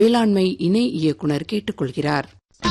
வேளாண்மை இணை இயக்குனர் கேட்டுக் கொள்கிறார்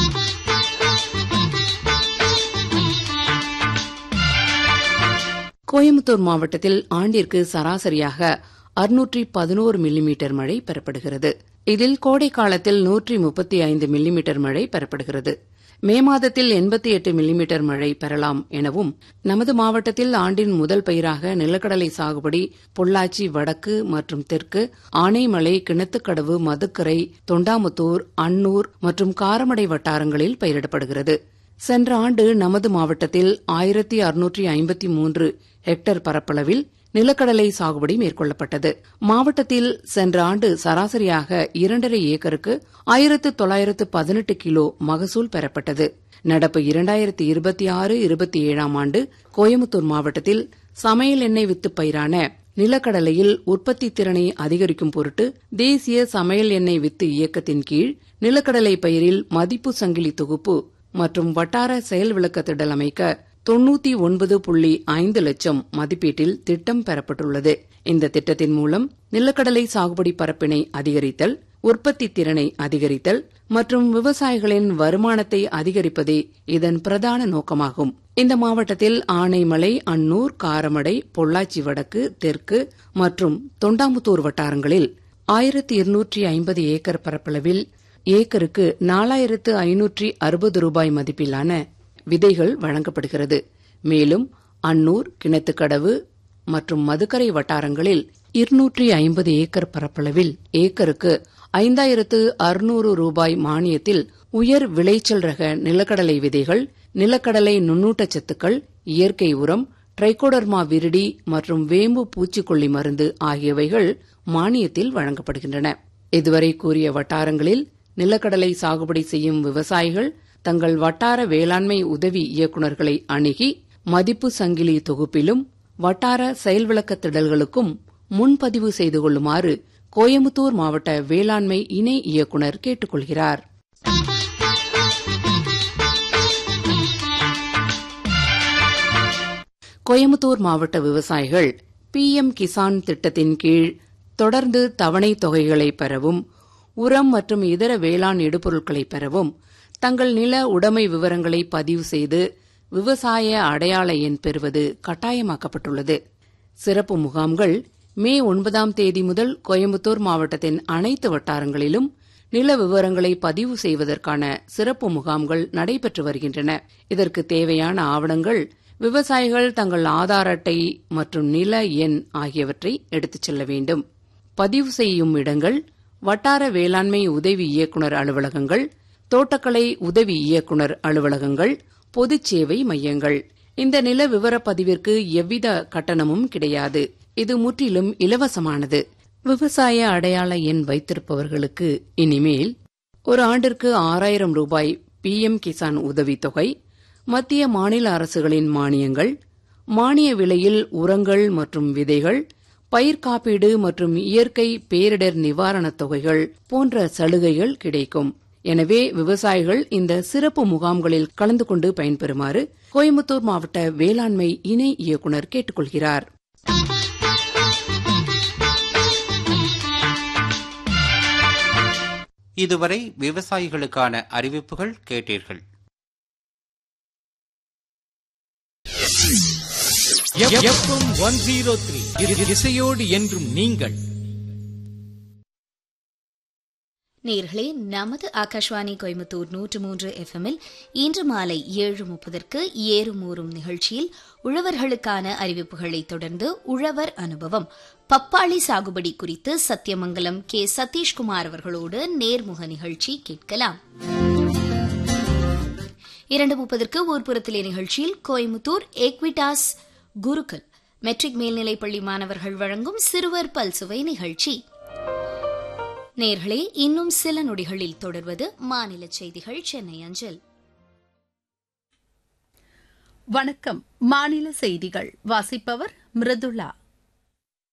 கோயம்புத்தூர் மாவட்டத்தில் ஆண்டிற்கு சராசரியாக அறுநூற்றி பதினோரு மில்லிமீட்டர் மழை பெறப்படுகிறது இதில் கோடை காலத்தில் நூற்றி முப்பத்தி ஐந்து மில்லிமீட்டர் மழை பெறப்படுகிறது மே மாதத்தில் எண்பத்தி எட்டு மில்லிமீட்டர் மழை பெறலாம் எனவும் நமது மாவட்டத்தில் ஆண்டின் முதல் பயிராக நிலக்கடலை சாகுபடி பொள்ளாச்சி வடக்கு மற்றும் தெற்கு ஆனைமலை கிணத்துக்கடவு மதுக்கரை தொண்டாமுத்தூர் அன்னூர் மற்றும் காரமடை வட்டாரங்களில் பயிரிடப்படுகிறது சென்ற ஆண்டு நமது மாவட்டத்தில் ஆயிரத்தி அறுநூற்றி ஐம்பத்தி மூன்று ஹெக்டேர் பரப்பளவில் நிலக்கடலை சாகுபடி மேற்கொள்ளப்பட்டது மாவட்டத்தில் சென்ற ஆண்டு சராசரியாக இரண்டரை ஏக்கருக்கு ஆயிரத்து தொள்ளாயிரத்து பதினெட்டு கிலோ மகசூல் பெறப்பட்டது நடப்பு இரண்டாயிரத்தி இருபத்தி ஆறு இருபத்தி ஏழாம் ஆண்டு கோயம்புத்தூர் மாவட்டத்தில் சமையல் எண்ணெய் வித்து பயிரான நிலக்கடலையில் உற்பத்தி திறனை அதிகரிக்கும் பொருட்டு தேசிய சமையல் எண்ணெய் வித்து இயக்கத்தின் கீழ் நிலக்கடலை பயிரில் மதிப்பு சங்கிலி தொகுப்பு மற்றும் வட்டார செயல் விளக்கத்திடல் அமைக்க தொன்னூத்தி ஒன்பது புள்ளி ஐந்து லட்சம் மதிப்பீட்டில் திட்டம் பெறப்பட்டுள்ளது இந்த திட்டத்தின் மூலம் நிலக்கடலை சாகுபடி பரப்பினை அதிகரித்தல் உற்பத்தி திறனை அதிகரித்தல் மற்றும் விவசாயிகளின் வருமானத்தை அதிகரிப்பதே இதன் பிரதான நோக்கமாகும் இந்த மாவட்டத்தில் ஆனைமலை அன்னூர் காரமடை பொள்ளாச்சி வடக்கு தெற்கு மற்றும் தொண்டாமுத்தூர் வட்டாரங்களில் ஆயிரத்தி இருநூற்றி ஐம்பது ஏக்கர் பரப்பளவில் ஏக்கருக்கு நாலாயிரத்து ஐநூற்றி அறுபது ரூபாய் மதிப்பிலான விதைகள் வழங்கப்படுகிறது மேலும் அன்னூர் கிணத்துக்கடவு மற்றும் மதுக்கரை வட்டாரங்களில் இருநூற்றி ஐம்பது ஏக்கர் பரப்பளவில் ஏக்கருக்கு ஐந்தாயிரத்து அறுநூறு ரூபாய் மானியத்தில் உயர் விளைச்சல் ரக நிலக்கடலை விதைகள் நிலக்கடலை நுண்ணூட்டச்சத்துக்கள் இயற்கை உரம் ட்ரைகோடர்மா விரிடி மற்றும் வேம்பு பூச்சிக்கொல்லி மருந்து ஆகியவைகள் மானியத்தில் வழங்கப்படுகின்றன இதுவரை கூறிய வட்டாரங்களில் நிலக்கடலை சாகுபடி செய்யும் விவசாயிகள் தங்கள் வட்டார வேளாண்மை உதவி இயக்குநர்களை அணுகி மதிப்பு சங்கிலி தொகுப்பிலும் வட்டார செயல்விளக்க திடல்களுக்கும் முன்பதிவு செய்து கொள்ளுமாறு கோயம்புத்தூர் மாவட்ட வேளாண்மை இணை இயக்குநர் கேட்டுக் கொள்கிறார் கோயம்புத்தூர் மாவட்ட விவசாயிகள் பி எம் கிசான் திட்டத்தின் கீழ் தொடர்ந்து தவணை தொகைகளை பெறவும் உரம் மற்றும் இதர வேளாண் இடுபொருட்களை பெறவும் தங்கள் நில உடைமை விவரங்களை பதிவு செய்து விவசாய அடையாள எண் பெறுவது கட்டாயமாக்கப்பட்டுள்ளது சிறப்பு முகாம்கள் மே ஒன்பதாம் தேதி முதல் கோயம்புத்தூர் மாவட்டத்தின் அனைத்து வட்டாரங்களிலும் நில விவரங்களை பதிவு செய்வதற்கான சிறப்பு முகாம்கள் நடைபெற்று வருகின்றன இதற்கு தேவையான ஆவணங்கள் விவசாயிகள் தங்கள் ஆதார் அட்டை மற்றும் நில எண் ஆகியவற்றை எடுத்துச் செல்ல வேண்டும் பதிவு செய்யும் இடங்கள் வட்டார வேளாண்மை உதவி இயக்குநர் அலுவலகங்கள் தோட்டக்கலை உதவி இயக்குநர் அலுவலகங்கள் பொதுச் சேவை மையங்கள் இந்த நில விவரப் பதிவிற்கு எவ்வித கட்டணமும் கிடையாது இது முற்றிலும் இலவசமானது விவசாய அடையாள எண் வைத்திருப்பவர்களுக்கு இனிமேல் ஒரு ஆண்டிற்கு ஆறாயிரம் ரூபாய் பி எம் கிசான் உதவித்தொகை மத்திய மாநில அரசுகளின் மானியங்கள் மானிய விலையில் உரங்கள் மற்றும் விதைகள் பயிர் காப்பீடு மற்றும் இயற்கை பேரிடர் நிவாரணத் தொகைகள் போன்ற சலுகைகள் கிடைக்கும் எனவே விவசாயிகள் இந்த சிறப்பு முகாம்களில் கலந்து கொண்டு பயன்பெறுமாறு கோயம்புத்தூர் மாவட்ட வேளாண்மை இணை இயக்குநர் கேட்டுக் கொள்கிறார் இதுவரை விவசாயிகளுக்கான அறிவிப்புகள் கேட்டீர்கள் எஃப்எம் ஒன் ஜீரோ த்ரீ இசையோடு என்றும் நீங்கள் நேர்களே நமது ஆகாஷ்வாணி கோயம்புத்தூர் நூற்று மூன்று எஃப்எம்மில் இன்று மாலை ஏழு முப்பதற்கு ஏறும் ஊறும் நிகழ்ச்சியில் உழவர்களுக்கான அறிவிப்புகளை தொடர்ந்து உழவர் அனுபவம் பப்பாளி சாகுபடி குறித்து சத்தியமங்கலம் கே சதீஷ்குமார் அவர்களோடு நேர்முக நிகழ்ச்சி கேட்கலாம் இரண்டு முப்பதற்கு ஊர்ப்புறத்திலே நிகழ்ச்சியில் கோயம்புத்தூர் எக்விட்டாஸ் குருகுல் மெட்ரிக் மேல்நிலைப்பள்ளி மாணவர்கள் வழங்கும் சிறுவர் பல்சுவை நிகழ்ச்சி நேர்களே இன்னும் சில நொடிகளில் தொடர்வது மாநில செய்திகள் சென்னை அஞ்சல் வணக்கம் மாநில செய்திகள் வாசிப்பவர் மிருதுளா